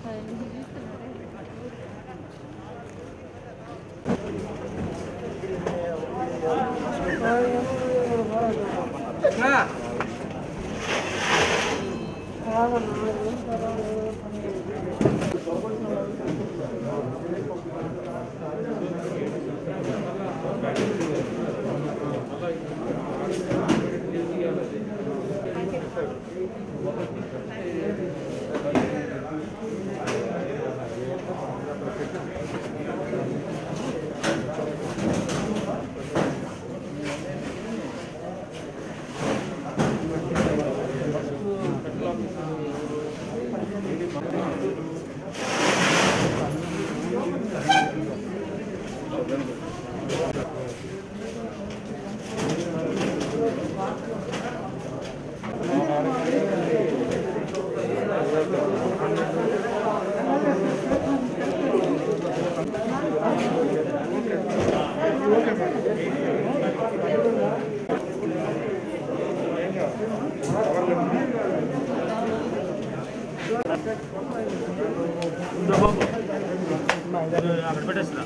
అక్కడ పెట్టేస్తా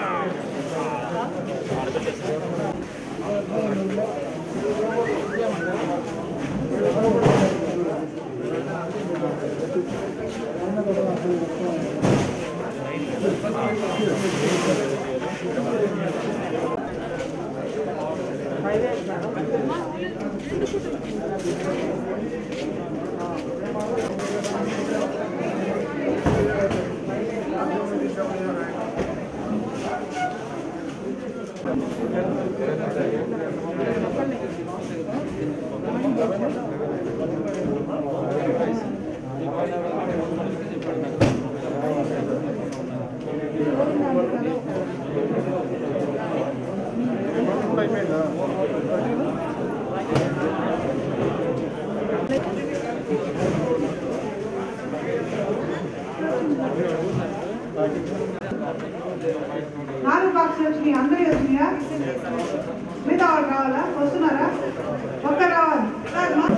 నాలుగు బాక్సులు వచ్చినాయి అందరూ వచ్చినాయా మిగతా వాళ్ళు కావాలా వస్తున్నారా ఒక్క రావాలి సార్ మా-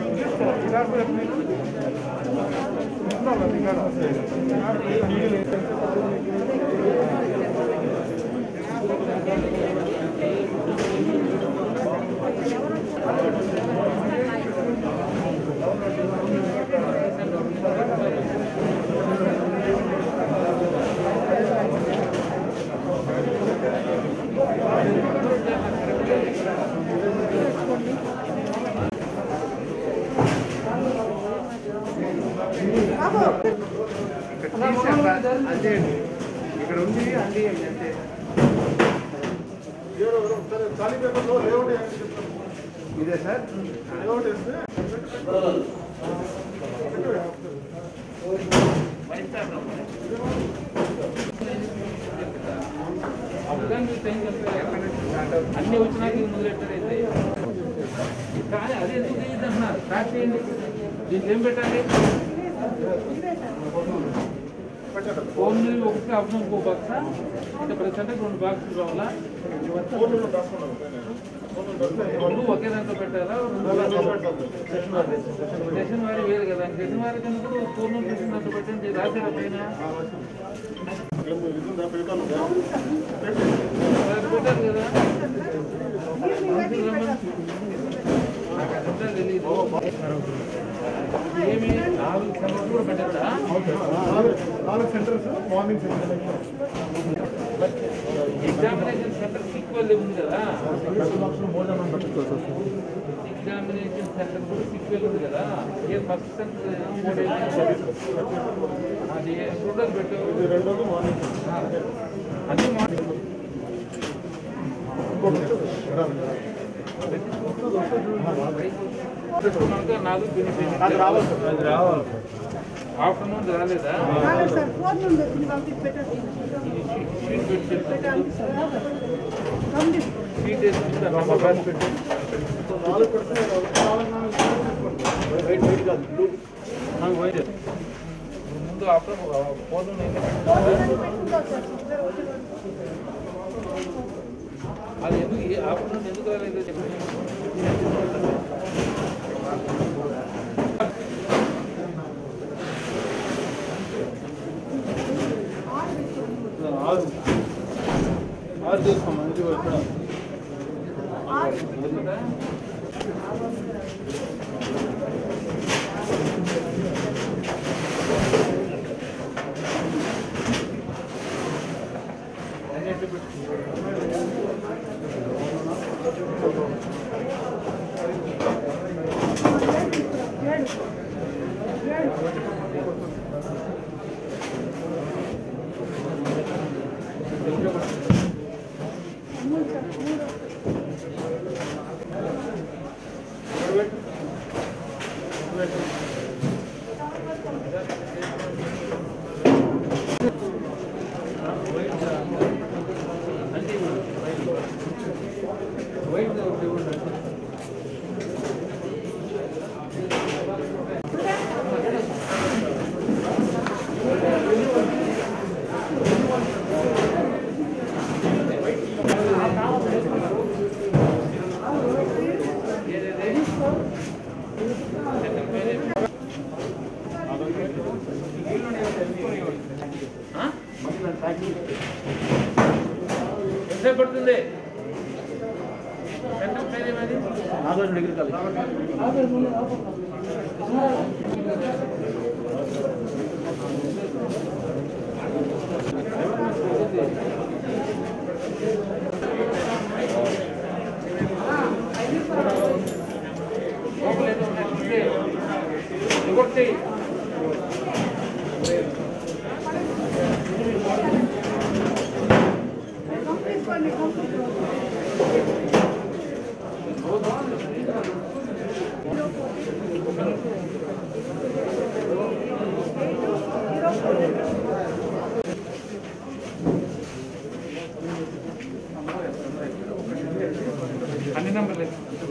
బాబు ఇక్కడ ఉంది అండి అంతే ఇదే సార్ అన్ని వచ్చినాక ఇది మొదలెట్టారైతే కానీ అది ఎందుకు తెలియదు అంటున్నారు ప్యాక్ చేయండి దీంట్లో ఏం పెట్టాలి ఫోన్ ఒకటి అప్పుడు ఇంకో బాక్స్ అంటే ప్రతి అంటే రెండు బాక్సులు కావాలా రెండు ఒకే దాంట్లో పెట్టాలా రెండు సెషన్ వారి వేరు కదా సెషన్ వారి కన్నా కూడా ఫోన్ సెషన్ దాంట్లో పెట్టండి రాశారా పైన అది పెట్టారు కదా నాకు అదంతా తెలీదు ఏమి నాలుగు సెంటర్లు కూడా పెట్టారా నాలుగు centres morning centre examination centre equal ఉంది కదా ఎగ్జామినేషన్ సెంటర్ కూడా ఈక్వల్ ఉంది కదా ఏ ఫస్ట్ సెంటర్ అది టోటల్ పెట్టు రెండోది మార్నింగ్ అన్ని మార్నింగ్ పెట్టుకున్నాక నాలుగు అది రావాలి సార్ అది రావాలి ఆఫ్టర్నూన్ రాలేదా రాలేదు సార్ ఫోన్ నుండి వచ్చింది పంపించి పెట్టేసి షీట్ పెట్టి పెట్టాలి సార్ పంపించి షీట్ వేసి ఇస్తాను మొబైల్ పెట్టి నాలుగు పెడితే నాలుగు నాలుగు వెయిట్ వెయిట్ కాదు బ్లూ నాకు పోయి ముందు ఆఫ్టర్ ఫోన్ అది ఎందుకు ఆఫ్టర్నూన్ ఎందుకు రాలేదు చెప్పండి ఆరు ఆరు తీసుకోమ్మా ఇది ఇక్కడ ఎందుకంటే వైట్ ఒకటి ఇవ్వండి. ఆ? ఎంతసేపు పడుతుంది ఎంత పేరు ఏమది నాగార్జున డిగ్రీ కాలేజ్ లోపలేదో ఉంటే ఎగొట్టి అన్ని నెంబర్లు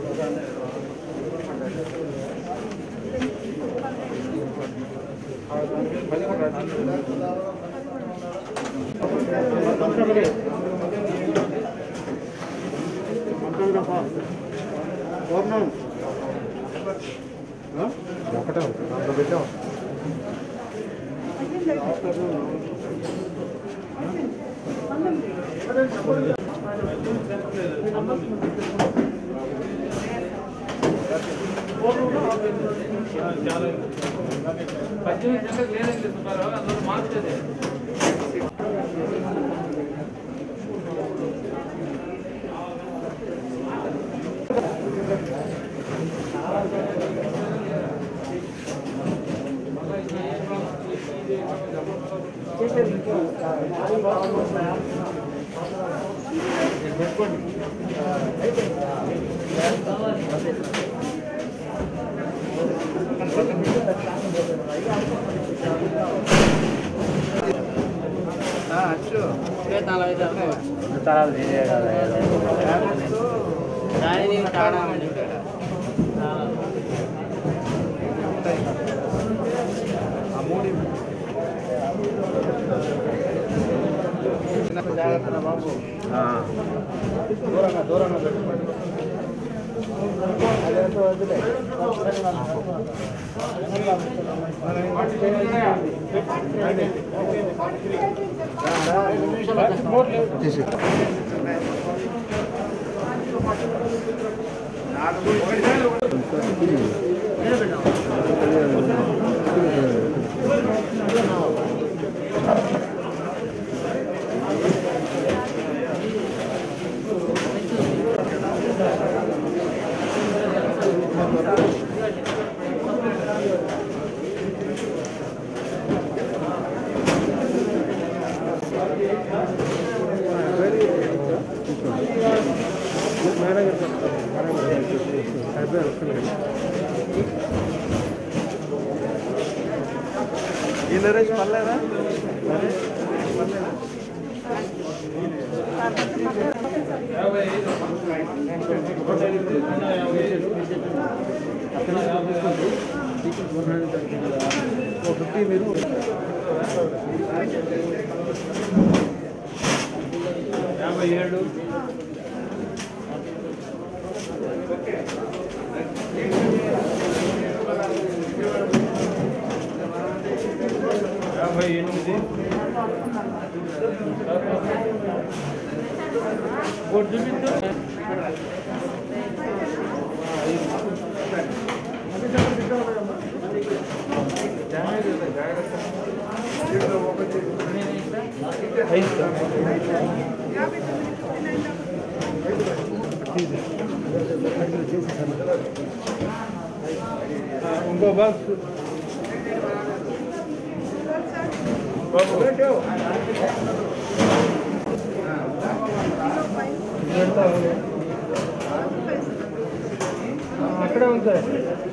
పది కూడా ఒకటే అందులో పెట్టాం పద్దెనిమిది గంటలకు లేదండి సుమారు అందులో మార్చేది దూరంగా దూరంగా పెట్టుకోండి ఈ నరేష్ పర్లేదా నరేష్ పర్లేదా యాభై ఐదు ఫిఫ్టీ మీరు యాభై ఏడు యాభై యాభై ఎనిమిది ఒకటి చూపించు డ్యామేజ్ ఉంది, జాగ్రత్త. నేను ఇస్తా. ఐదు సార్. ఇంకో బాక్స్ బాబు అక్కడే ఉంది సార్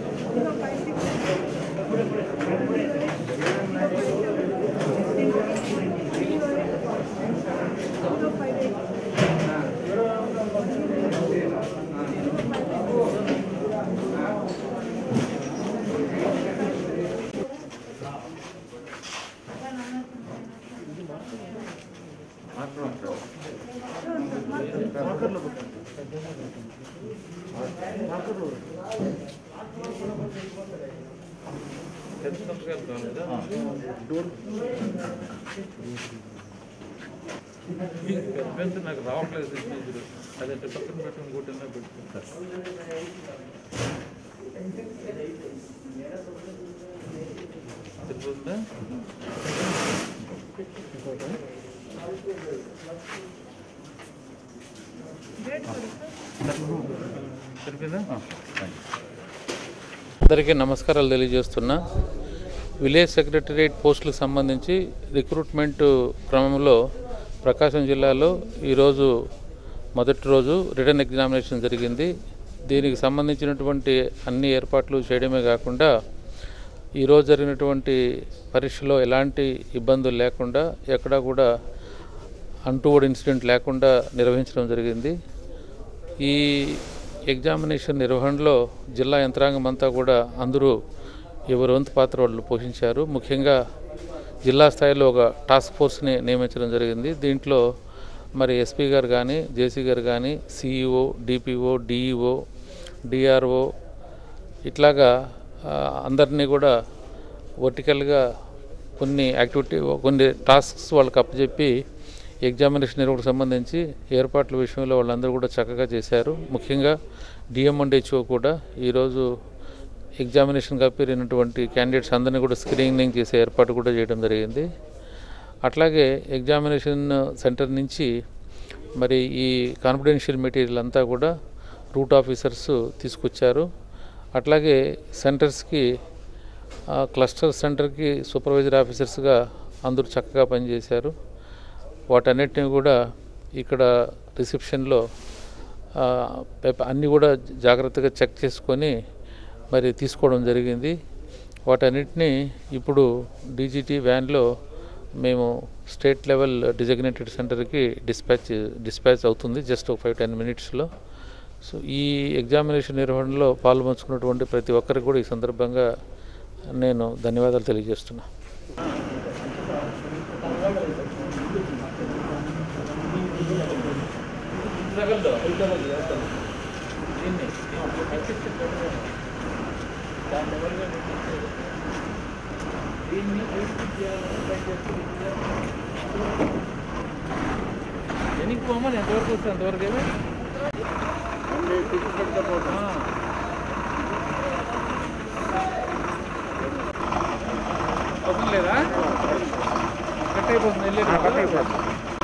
ఎంత సంతకాలు కావాలా? ఈ పెద్ద నాకు రావట్లేదు సిగ్నేచర్ అదే పక్కన పెట్టుకుని కూటన్నా పెట్టుకుంటారు సరిపోతుందా సరిపోయిందా అందరికీ నమస్కారాలు తెలియజేస్తున్నా విలేజ్ సెక్రటరియట్ పోస్టులకు సంబంధించి రిక్రూట్మెంట్ క్రమంలో ప్రకాశం జిల్లాలో ఈరోజు మొదటి రోజు రిటర్న్ ఎగ్జామినేషన్ జరిగింది దీనికి సంబంధించినటువంటి అన్ని ఏర్పాట్లు చేయడమే కాకుండా ఈరోజు జరిగినటువంటి పరీక్షలో ఎలాంటి ఇబ్బందులు లేకుండా ఎక్కడా కూడా అంటువర్డ్ ఇన్సిడెంట్ లేకుండా నిర్వహించడం జరిగింది ఈ ఎగ్జామినేషన్ నిర్వహణలో జిల్లా యంత్రాంగం అంతా కూడా అందరూ ఎవరి వంతు పాత్ర వాళ్ళు పోషించారు ముఖ్యంగా జిల్లా స్థాయిలో ఒక టాస్క్ ఫోర్స్ని నియమించడం జరిగింది దీంట్లో మరి ఎస్పీ గారు కానీ జేసీ గారు కానీ సిఇఓ డిపిఓ డిఈఓ డిఆర్ఓ ఇట్లాగా ఆ, అందరినీ కూడా వర్టికల్గా కొన్ని యాక్టివిటీ కొన్ని టాస్క్స్ వాళ్ళకి అప్పచెప్పి ఎగ్జామినేషన్ నిర్వహణకు సంబంధించి ఏర్పాట్ల విషయంలో వాళ్ళందరూ కూడా చక్కగా చేశారు ముఖ్యంగా డిఎం అండ్ హెచ్ఓ కూడా ఈరోజు ఎగ్జామినేషన్కి అప్పేరినటువంటి క్యాండిడేట్స్ అందరినీ కూడా స్క్రీనింగ్ చేసే ఏర్పాటు కూడా చేయడం జరిగింది అట్లాగే ఎగ్జామినేషన్ సెంటర్ నుంచి మరి ఈ కాన్ఫిడెన్షియల్ మెటీరియల్ అంతా కూడా రూట్ ఆఫీసర్స్ తీసుకొచ్చారు అట్లాగే సెంటర్స్కి ఆ క్లస్టర్ సెంటర్కి సూపర్వైజర్ ఆఫీసర్స్గా అందరూ చక్కగా పనిచేశారు వాటన్నిటిని కూడా ఇక్కడ రిసెప్షన్లో ఆ, పేప- అన్నీ కూడా జాగ్రత్తగా చెక్ చేసుకొని మరి తీసుకోవడం జరిగింది వాటన్నిటిని ఇప్పుడు డీజీటీ వ్యాన్లో మేము స్టేట్ లెవెల్ డిజగ్నేటెడ్ సెంటర్కి డిస్పాచ్ డిస్పాచ్ అవుతుంది జస్ట్ ఒక ఫైవ్ టెన్ మినిట్స్లో సో ఈ ఎగ్జామినేషన్ నిర్వహణలో పాల్పంచుకున్నటువంటి ప్రతి ఒక్కరికి కూడా ఈ సందర్భంగా నేను ధన్యవాదాలు తెలియజేస్తున్నా ఎనికి పోమని ఎంతవరకు వస్తుంది అంతవరకు ఏమి లేదా కట్ అయిపోతుంది వెళ్ళేటప్పుడు